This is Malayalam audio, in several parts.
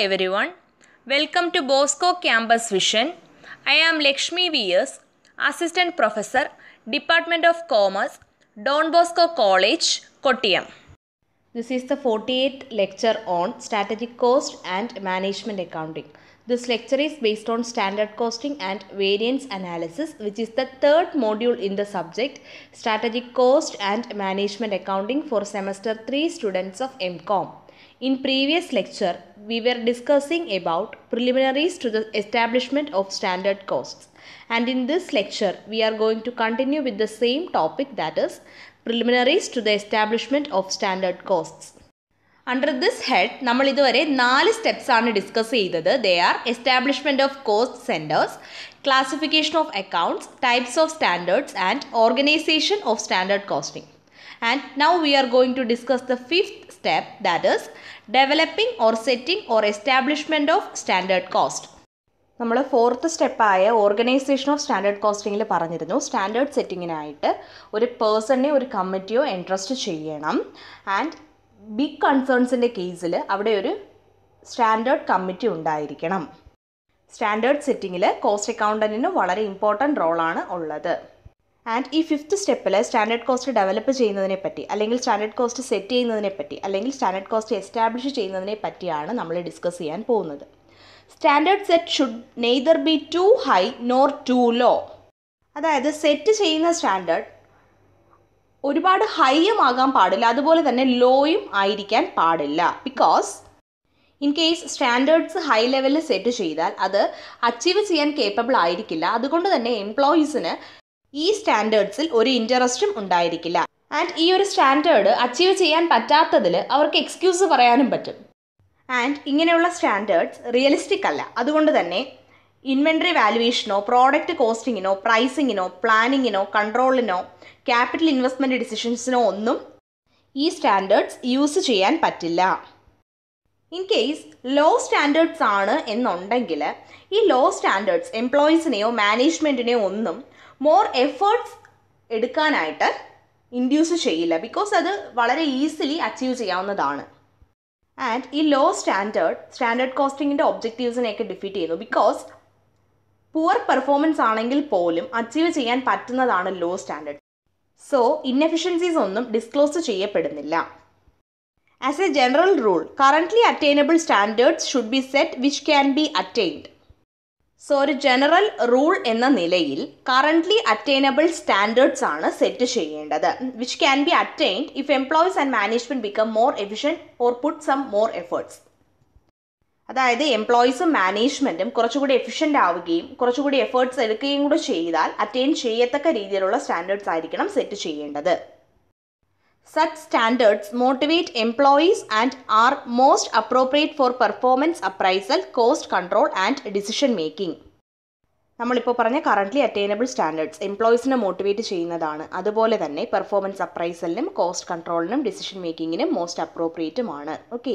everyone. Welcome to Bosco Campus Vision. I am Lakshmi V.S., Assistant Professor, Department of Commerce, Don Bosco College, Kottayam. This is the 48th lecture on strategic cost and management accounting. This lecture is based on standard costing and variance analysis, which is the third module in the subject strategic cost and management accounting for semester 3 students of MCOM. In previous lecture, we were discussing about preliminaries to the establishment of standard costs. And in this lecture, we are going to continue with the same topic that is preliminaries to the establishment of standard costs. Under this head നമ്മൾ ഇതുവരെ നാല് സ്റ്റെപ്സ് ആണ് ഡിസ്കസ് ചെയ്തത് they are establishment of cost centres classification of accounts types of standards and organisation of standard costing and now we are going to discuss the fifth step that is developing or setting or establishment of standard cost നമ്മൾ ഫോർത്ത് സ്റ്റെപ്പായ ഓർഗനൈസേഷൻ ഓഫ് സ്റ്റാൻഡേർഡ് കോസ്റ്റിങ്ങിൽ പറഞ്ഞിരുന്നു സ്റ്റാൻഡേർഡ് സെറ്റിങ്ങിനായിട്ട് ഒരു പേഴ്സണിനെ ഒരു കമ്മിറ്റിയോ എൻട്രസ്റ്റ് ചെയ്യണം ആൻഡ് ബിഗ് കൺസേൺസിൻ്റെ കേസിൽ അവിടെ ഒരു സ്റ്റാൻഡേർഡ് കമ്മിറ്റി ഉണ്ടായിരിക്കണം സ്റ്റാൻഡേർഡ് സെറ്റിങ്ങിൽ കോസ്റ്റ് അക്കൗണ്ടൻറ്റിന് വളരെ ഇമ്പോർട്ടൻറ്റ് റോളാണ് ഉള്ളത് ആൻഡ് ഈ ഫിഫ്ത്ത് സ്റ്റെപ്പിൽ സ്റ്റാൻഡേർഡ് കോസ്റ്റ് ഡെവലപ്പ് ചെയ്യുന്നതിനെ പറ്റി അല്ലെങ്കിൽ സ്റ്റാൻഡേർഡ് കോസ്റ്റ് സെറ്റ് ചെയ്യുന്നതിനെ പറ്റി അല്ലെങ്കിൽ സ്റ്റാൻഡേർഡ് കോസ്റ്റ് എസ്റ്റാബ്ലിഷ് ചെയ്യുന്നതിനെ പറ്റിയാണ് നമ്മൾ ഡിസ്കസ് ചെയ്യാൻ പോകുന്നത് standard set should neither be too high nor too low അതായത് സെറ്റ് ചെയ്യുന്ന സ്റ്റാൻഡേർഡ് ഒരുപാട് ഹൈയും ആകാൻ പാടില്ല അതുപോലെ തന്നെ ലോയും ആയിരിക്കാൻ പാടില്ല because in case standards high ലെവലിൽ സെറ്റ് ചെയ്താൽ അത് അച്ചീവ് ചെയ്യാൻ കേപ്പബിൾ ആയിരിക്കില്ല അതുകൊണ്ട് തന്നെ എംപ്ലോയീസിന് ഈ സ്റ്റാൻഡേർഡ്സിൽ ഒരു ഇൻട്രസ്റ്റും ഉണ്ടായിരിക്കില്ല ആൻഡ് ഈ ഒരു സ്റ്റാൻഡേർഡ് അച്ചീവ് ചെയ്യാൻ പറ്റാത്തതിൽ അവർക്ക് എക്സ്ക്യൂസ് പറയാനും പറ്റും ആൻഡ് ഇങ്ങനെയുള്ള സ്റ്റാൻഡേർഡ്സ് റിയലിസ്റ്റിക് അല്ല അതുകൊണ്ട് തന്നെ ഇൻവെൻട്രി വാലുവേഷനോ പ്രോഡക്റ്റ് കോസ്റ്റിങ്ങിനോ പ്രൈസിങ്ങിനോ പ്ലാനിങ്ങിനോ കൺട്രോളിനോ ക്യാപിറ്റൽ ഇൻവെസ്റ്റ്മെൻറ്റ് ഡിസിഷൻസിനോ ഒന്നും ഈ സ്റ്റാൻഡേർഡ്സ് യൂസ് ചെയ്യാൻ പറ്റില്ല ഇൻ കേസ് ലോ സ്റ്റാൻഡേർഡ്സ് ആണ് എന്നുണ്ടെങ്കിൽ ഈ ലോ സ്റ്റാൻഡേർഡ്സ് എംപ്ലോയീസിനെയോ മാനേജ്മെൻറ്റിനെയോ ഒന്നും മോർ എഫേർട്സ് എടുക്കാനായിട്ട് ഇൻഡ്യൂസ് ചെയ്യില്ല ബിക്കോസ് അത് വളരെ ഈസിലി അച്ചീവ് ചെയ്യാവുന്നതാണ് ആൻഡ് ഈ ലോ സ്റ്റാൻഡേർഡ് സ്റ്റാൻഡേർഡ് കോസ്റ്റിങ്ങിൻ്റെ ഒബ്ജക്റ്റീവ്സിനെയൊക്കെ ഡിഫീറ്റ് ചെയ്യുന്നു ബിക്കോസ് പുവർ പെർഫോമൻസ് ആണെങ്കിൽ പോലും അച്ചീവ് ചെയ്യാൻ പറ്റുന്നതാണ് ലോ സ്റ്റാൻഡേർഡ് സോ ഇന്നെഫിഷ്യൻസീസ് ഒന്നും ഡിസ്ക്ലോസ് ചെയ്യപ്പെടുന്നില്ല as a general rule currently attainable standards should be set which can be attained so ഒരു ജനറൽ റൂൾ എന്ന നിലയിൽ കറൻ്റ്ലി അറ്റൈനബിൾ സ്റ്റാൻഡേർഡ്സ് ആണ് സെറ്റ് ചെയ്യേണ്ടത് which can be attained if employees and management become more efficient or put some more efforts അതായത് എംപ്ലോയീസും മാനേജ്മെൻറ്റും കുറച്ചുകൂടി എഫിഷ്യൻ്റ് ആവുകയും കുറച്ചുകൂടി എഫേർട്സ് എടുക്കുകയും കൂടെ ചെയ്താൽ അറ്റൈൻ ചെയ്യത്തക്ക രീതിയിലുള്ള സ്റ്റാൻഡേർഡ്സ് ആയിരിക്കണം സെറ്റ് ചെയ്യേണ്ടത് such standards motivate employees and are most appropriate for performance appraisal cost control and decision making നമ്മളിപ്പോൾ പറഞ്ഞ കറൻ്റ്ലി അറ്റൈനബിൾ സ്റ്റാൻഡേർഡ്സ് എംപ്ലോയീസിനെ മോട്ടിവേറ്റ് ചെയ്യുന്നതാണ് അതുപോലെ തന്നെ പെർഫോമൻസ് അപ്രൈസലിനും കോസ്റ്റ് കൺട്രോളിനും ഡിസിഷൻ മേക്കിങ്ങിനും മോസ്റ്റ് അപ്രോപ്രിയേറ്റുമാണ് okay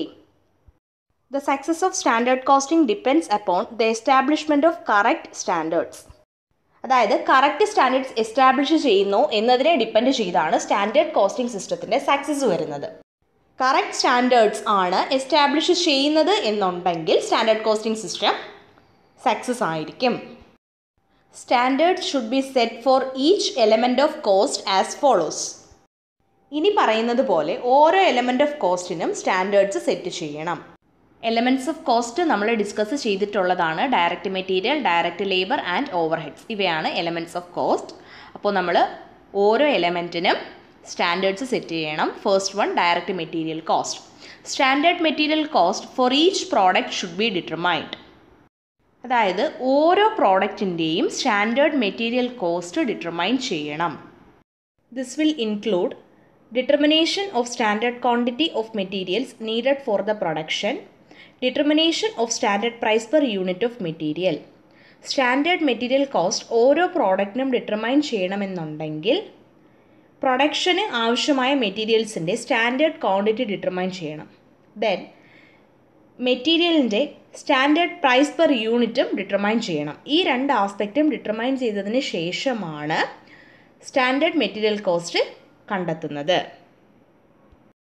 the success of standard costing depends upon the establishment of correct standards അതായത് കറക്റ്റ് സ്റ്റാൻഡേർഡ്സ് എസ്റ്റാബ്ലിഷ് ചെയ്യുന്നു എന്നതിനെ ഡിപ്പെൻഡ് ചെയ്താണ് സ്റ്റാൻഡേർഡ് കോസ്റ്റിംഗ് സിസ്റ്റത്തിൻ്റെ സക്സസ് വരുന്നത് കറക്റ്റ് സ്റ്റാൻഡേർഡ്സ് ആണ് എസ്റ്റാബ്ലിഷ് ചെയ്യുന്നത് എന്നുണ്ടെങ്കിൽ സ്റ്റാൻഡേർഡ് കോസ്റ്റിംഗ് സിസ്റ്റം സക്സസ് ആയിരിക്കും standard should be set for each element of cost as follows ഇനി പറയുന്നത് പോലെ ഓരോ എലമെൻറ്റ് ഓഫ് കോസ്റ്റിനും സ്റ്റാൻഡേർഡ്സ് സെറ്റ് ചെയ്യണം എലമെൻറ്റ്സ് ഓഫ് കോസ്റ്റ് നമ്മൾ ഡിസ്കസ് ചെയ്തിട്ടുള്ളതാണ് direct material direct labour and overheads ഇവയാണ് എലമെൻറ്റ്സ് ഓഫ് കോസ്റ്റ് അപ്പോൾ നമ്മൾ ഓരോ എലമെൻറ്റിനും സ്റ്റാൻഡേർഡ്സ് സെറ്റ് ചെയ്യണം first one direct material cost standard material cost for each product should be determined അതായത് ഓരോ പ്രോഡക്റ്റിൻ്റെയും സ്റ്റാൻഡേർഡ് മെറ്റീരിയൽ കോസ്റ്റ് ഡിറ്റർമൈൻ ചെയ്യണം this will include determination of standard quantity of materials needed for the production determination of standard price per unit of material standard material cost ഓരോ പ്രോഡക്റ്റിനും ഡിറ്റർമൈൻ ചെയ്യണമെന്നുണ്ടെങ്കിൽ പ്രൊഡക്ഷന് ആവശ്യമായ മെറ്റീരിയൽസിൻ്റെ സ്റ്റാൻഡേർഡ് ക്വാണ്ടിറ്റി ഡിറ്റർമൈൻ ചെയ്യണം ദെൻ മെറ്റീരിയലിൻ്റെ സ്റ്റാൻഡേർഡ് പ്രൈസ് പെർ യൂണിറ്റും ഡിറ്റർമൈൻ ചെയ്യണം ഈ രണ്ട് ആസ്പെക്റ്റും ഡിറ്റർമൈൻ ചെയ്തതിന് ശേഷമാണ് സ്റ്റാൻഡേർഡ് മെറ്റീരിയൽ കോസ്റ്റ് കണ്ടെത്തുന്നത്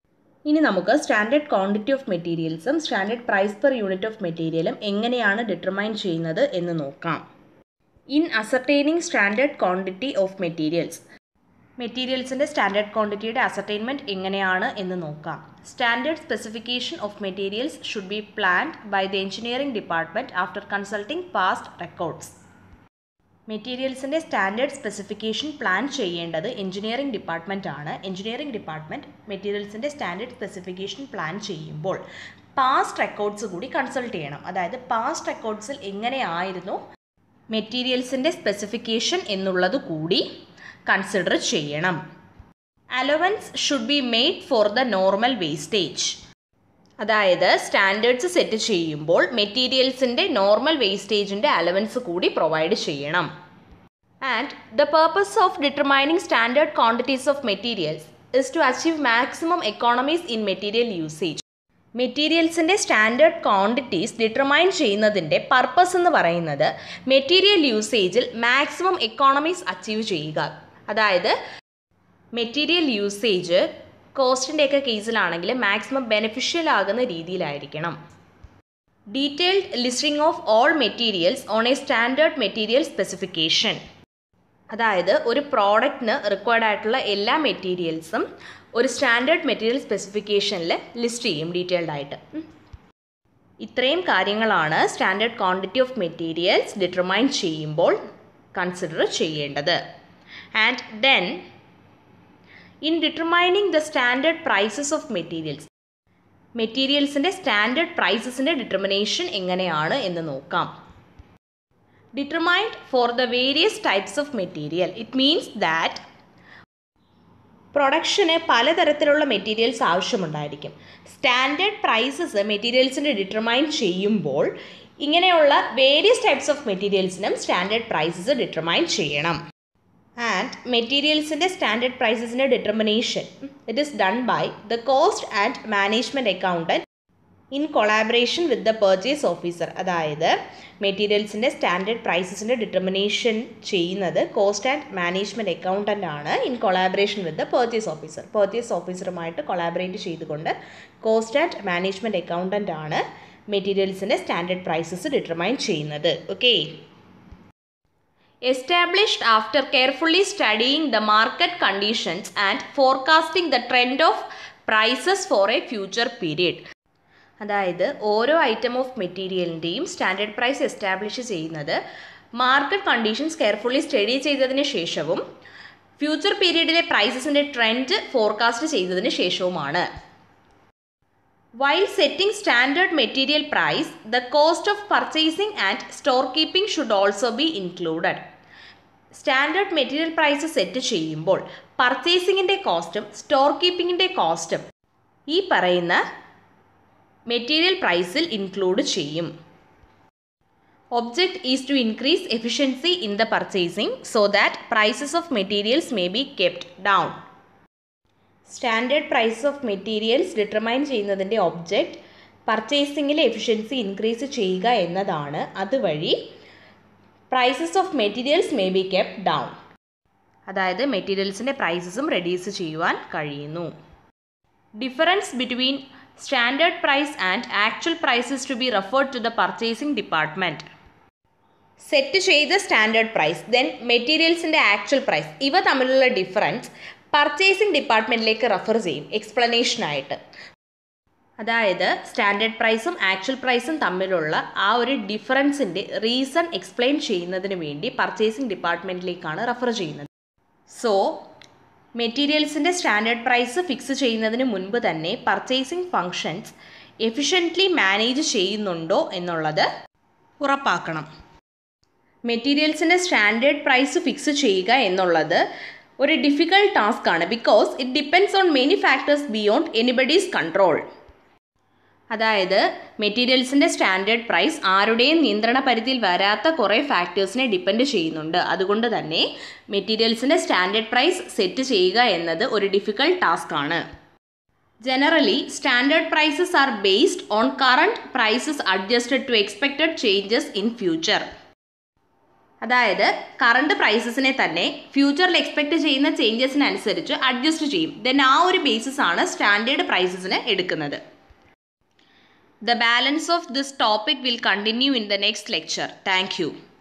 ഇനി നമുക്ക് സ്റ്റാൻഡേർഡ് ക്വാണ്ടിറ്റി ഓഫ് മെറ്റീരിയൽസും standard price per unit of മെറ്റീരിയലും എങ്ങനെയാണ് ഡിറ്റർമൈൻ ചെയ്യുന്നത് എന്ന് നോക്കാം in ascertaining standard quantity of materials മെറ്റീരിയൽസിൻ്റെ സ്റ്റാൻഡേർഡ് ക്വാണ്ടിറ്റിയുടെ അസർട്ടൈൻമെൻറ്റ് എങ്ങനെയാണ് എന്ന് നോക്കാം standard specification of materials should be planned by the engineering department after consulting past records മെറ്റീരിയൽസിൻ്റെ സ്റ്റാൻഡേർഡ് സ്പെസിഫിക്കേഷൻ പ്ലാൻ ചെയ്യേണ്ടത് എഞ്ചിനീയറിംഗ് ഡിപ്പാർട്ട്മെൻറ്റ് ആണ് എഞ്ചിനീയറിംഗ് ഡിപ്പാർട്ട്മെൻറ്റ് മെറ്റീരിയൽസിൻ്റെ സ്റ്റാൻഡേർഡ് സ്പെസിഫിക്കേഷൻ പ്ലാൻ ചെയ്യുമ്പോൾ പാസ്റ്റ് റെക്കോർഡ്സ് കൂടി കൺസൾട്ട് ചെയ്യണം അതായത് പാസ്റ്റ് റെക്കോർഡ്സിൽ എങ്ങനെയായിരുന്നു മെറ്റീരിയൽസിൻ്റെ സ്പെസിഫിക്കേഷൻ എന്നുള്ളത് കൂടി കൺസിഡർ ചെയ്യണം allowance should be made for the normal wastage അതായത് സ്റ്റാൻഡേർഡ്സ് സെറ്റ് ചെയ്യുമ്പോൾ മെറ്റീരിയൽസിൻ്റെ നോർമൽ വേസ്റ്റേജിൻ്റെ അലവൻസ് കൂടി പ്രൊവൈഡ് ചെയ്യണം and the purpose of determining standard quantities of materials is to achieve maximum economies in material usage മെറ്റീരിയൽസിൻ്റെ സ്റ്റാൻഡേർഡ് ക്വാണ്ടിറ്റീസ് ഡിറ്റർമൈൻ ചെയ്യുന്നതിൻ്റെ പർപ്പസ് എന്ന് പറയുന്നത് മെറ്റീരിയൽ യൂസേജിൽ മാക്സിമം എക്കോണമീസ് അച്ചീവ് ചെയ്യുക അതായത് മെറ്റീരിയൽ യൂസേജ് കോസ്റ്റിൻ്റെയൊക്കെ കേസിലാണെങ്കിൽ മാക്സിമം ബെനിഫിഷ്യൽ ആകുന്ന രീതിയിലായിരിക്കണം detailed listing of all materials on A standard material specification അതായത് ഒരു പ്രോഡക്റ്റിന് റിക്വയർഡ് ആയിട്ടുള്ള എല്ലാ മെറ്റീരിയൽസും ഒരു സ്റ്റാൻഡേർഡ് മെറ്റീരിയൽ സ്പെസിഫിക്കേഷനിൽ ലിസ്റ്റ് ചെയ്യും ഡീറ്റെയിൽഡ് ആയിട്ട് ഇത്രയും കാര്യങ്ങളാണ് standard quantity of materials determine ചെയ്യുമ്പോൾ കൺസിഡർ ചെയ്യേണ്ടത് and then in determining the standard prices of materials മെറ്റീരിയൽസിൻ്റെ സ്റ്റാൻഡേർഡ് പ്രൈസസിൻ്റെ ഡിറ്റർമിനേഷൻ എങ്ങനെയാണ് എന്ന് നോക്കാം determined for the various types of material it means that പ്രൊഡക്ഷന് പലതരത്തിലുള്ള മെറ്റീരിയൽസ് ആവശ്യമുണ്ടായിരിക്കും സ്റ്റാൻഡേർഡ് പ്രൈസസ് മെറ്റീരിയൽസിന് ഡിറ്റർമൈൻ ചെയ്യുമ്പോൾ ഇങ്ങനെയുള്ള വേരിയസ് ടൈപ്സ് ഓഫ് മെറ്റീരിയൽസിനും സ്റ്റാൻഡേർഡ് പ്രൈസസ് ഡിറ്റർമൈൻ ചെയ്യണം ആൻഡ് മെറ്റീരിയൽസിൻ്റെ സ്റ്റാൻഡേർഡ് പ്രൈസസിൻ്റെ determination it is done by the cost and management accountant in collaboration with the purchase officer അതായത് മെറ്റീരിയൽസിൻ്റെ സ്റ്റാൻഡേർഡ് പ്രൈസസിൻ്റെ ഡിറ്റർമിനേഷൻ ചെയ്യുന്നത് കോസ്റ്റ് ആൻഡ് മാനേജ്മെൻറ്റ് അക്കൗണ്ടൻ്റ് ആണ് in collaboration with the purchase officer purchase ഓഫീസറുമായിട്ട് കൊളാബറേറ്റ് ചെയ്തുകൊണ്ട് കോസ്റ്റ് ആൻഡ് മാനേജ്മെൻറ്റ് അക്കൗണ്ടൻ്റ് ആണ് മെറ്റീരിയൽസിൻ്റെ സ്റ്റാൻഡേർഡ് പ്രൈസസ് ഡിറ്റർമൈൻ ചെയ്യുന്നത് okay established after carefully studying the market conditions and forecasting the trend of prices for a future period അതായത് ഓരോ ഐറ്റം ഓഫ് മെറ്റീരിയലിൻ്റെയും സ്റ്റാൻഡേർഡ് പ്രൈസ് എസ്റ്റാബ്ലിഷ് ചെയ്യുന്നത് മാർക്കറ്റ് കണ്ടീഷൻസ് കെയർഫുള്ളി സ്റ്റഡി ചെയ്തതിന് ശേഷവും ഫ്യൂച്ചർ പീരീഡിലെ പ്രൈസസിൻ്റെ ട്രെൻഡ് ഫോർകാസ്റ്റ് ചെയ്തതിന് ശേഷവുമാണ് while setting standard material price the cost of purchasing and storekeeping should also be included standard material price set ചെയ്യുമ്പോൾ പർച്ചേസിങ്ങിൻ്റെ കോസ്റ്റും സ്റ്റോർ കീപ്പിങ്ങിൻ്റെ കോസ്റ്റും ഈ പറയുന്ന മെറ്റീരിയൽ പ്രൈസിൽ ഇൻക്ലൂഡ് ചെയ്യും object is to increase efficiency in the purchasing so that prices of materials may be kept down standard price of materials determine ചെയ്യുന്നതിൻ്റെ ഒബ്ജക്റ്റ് പർച്ചേസിങ്ങിലെ എഫിഷ്യൻസി ഇൻക്രീസ് ചെയ്യുക എന്നതാണ് അതുവഴി prices of materials may be kept down അതായത് മെറ്റീരിയൽസിൻ്റെ പ്രൈസസും റെഡ്യൂസ് ചെയ്യുവാൻ കഴിയുന്നു difference between standard price and actual prices to be referred to the purchasing department set ചെയ്ത സ്റ്റാൻഡേർഡ് പ്രൈസ് ദെൻ മെറ്റീരിയൽസിൻ്റെ ആക്ച്വൽ പ്രൈസ് ഇവ തമ്മിലുള്ള ഡിഫറൻസ് പർച്ചേസിംഗ് ഡിപ്പാർട്ട്മെൻറ്റിലേക്ക് റെഫർ ചെയ്യും എക്സ്പ്ലനേഷനായിട്ട് അതായത് സ്റ്റാൻഡേർഡ് പ്രൈസും ആക്ച്വൽ പ്രൈസും തമ്മിലുള്ള ആ ഒരു ഡിഫറൻസിൻ്റെ റീസൺ എക്സ്പ്ലെയിൻ ചെയ്യുന്നതിന് വേണ്ടി പർച്ചേസിംഗ് ഡിപ്പാർട്ട്മെൻറ്റിലേക്കാണ് റെഫർ ചെയ്യുന്നത് സോ മെറ്റീരിയൽസിൻ്റെ സ്റ്റാൻഡേർഡ് പ്രൈസ് ഫിക്സ് ചെയ്യുന്നതിന് മുൻപ് തന്നെ പർച്ചേസിംഗ് ഫങ്ഷൻസ് എഫിഷ്യൻ്റ്ലി മാനേജ് ചെയ്യുന്നുണ്ടോ എന്നുള്ളത് ഉറപ്പാക്കണം മെറ്റീരിയൽസിൻ്റെ സ്റ്റാൻഡേർഡ് പ്രൈസ് ഫിക്സ് ചെയ്യുക എന്നുള്ളത് ഒരു ഡിഫിക്കൽട്ട് ടാസ്ക് ആണ് because it depends on many factors beyond anybody's control അതായത് മെറ്റീരിയൽസിൻ്റെ സ്റ്റാൻഡേർഡ് പ്രൈസ് ആരുടെയും നിയന്ത്രണ പരിധിയിൽ വരാത്ത കുറേ ഫാക്ടേഴ്സിനെ ഡിപ്പെൻഡ് ചെയ്യുന്നുണ്ട് അതുകൊണ്ട് തന്നെ മെറ്റീരിയൽസിൻ്റെ സ്റ്റാൻഡേർഡ് പ്രൈസ് സെറ്റ് ചെയ്യുക എന്നത് ഒരു ഡിഫിക്കൽട്ട് ടാസ്ക് ആണ് generally standard prices are based on current prices adjusted to expected changes in future അതായത് കറണ്ട് പ്രൈസസിനെ തന്നെ ഫ്യൂച്ചറിൽ എക്സ്പെക്ട് ചെയ്യുന്ന ചേഞ്ചസിനനുസരിച്ച് അഡ്ജസ്റ്റ് ചെയ്യും ദെൻ ആ ഒരു ബേസിസ് ആണ് സ്റ്റാൻഡേർഡ് പ്രൈസസിന് എടുക്കുന്നത് the balance of this topic will continue in the next lecture thank U